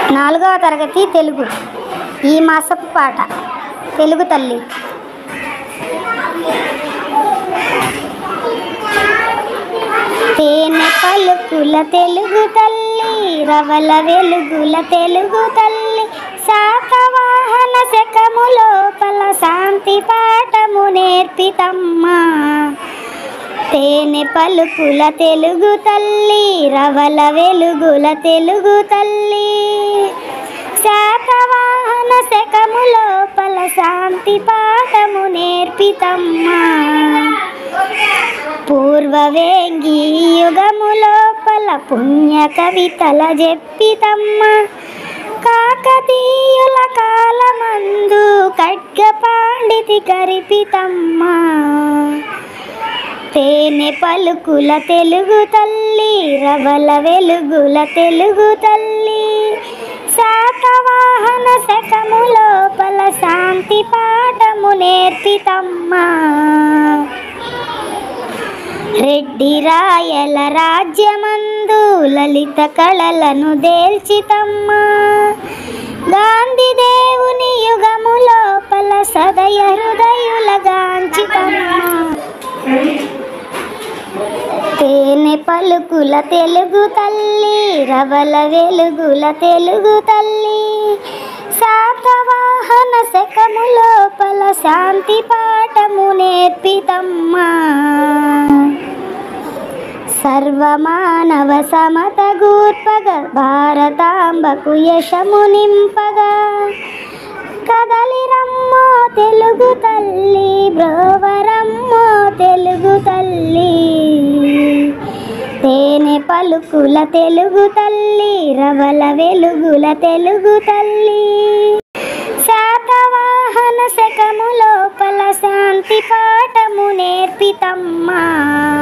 నాలుగవ తరగతి తెలుగు ఈ మాసపు పాట తెలుగు తల్లి తేనె పలుకుల తెలుగు తల్లి రవల వెలుగుల తెలుగు తల్లి శాతవాహన శకము లోపల శాంతి పాఠము నేర్పితమ్మా తేనె పలుకుల తెలుగు తల్లి రవల వెలుగుల తెలుగు తల్లి శాతవాహన శకము లోపల శాంతి పాఠము నేర్పితమ్మా పూర్వ వేంగి యుగము లోపల పుణ్య కవితల చెప్పితమ్మ కాకతీయుల కాలమందు ఖడ్గ పాండితి కరిపితమ్మ తేనె పలుకుల తెలుగు తల్లి రవల వెలుగుల తెలుగు తల్లి శాతవాహన శకము లోపల శాంతి పాఠము నేర్పితమ్మా రెడ్డి రాయల రాజ్యమందు లలిత కళలను దేల్చితమ్మా గాంధీ దేవుని యుగము లోపల సదయ హృదయుల గాంచితమ్మా తేనె పలుకుల తెలుగు తల్లి రవల వెలుగుల తెలుగు తల్లి శాతవాహన శకము లోపల శాంతి పాఠము నేర్పితమ్మా సర్వమానవ సమత గూర్పగ భారతాంబకు యశము నింపగా కదలిరమ్మో తెలుగు తల్లి బ్రోవరమ్మో తెలుగు తల్లి తేనె పలుకుల తెలుగు తల్లి రవల వెలుగుల తెలుగు తల్లి శాతవాహన శకము లోపల శాంతి పాఠము నేర్పితమ్మా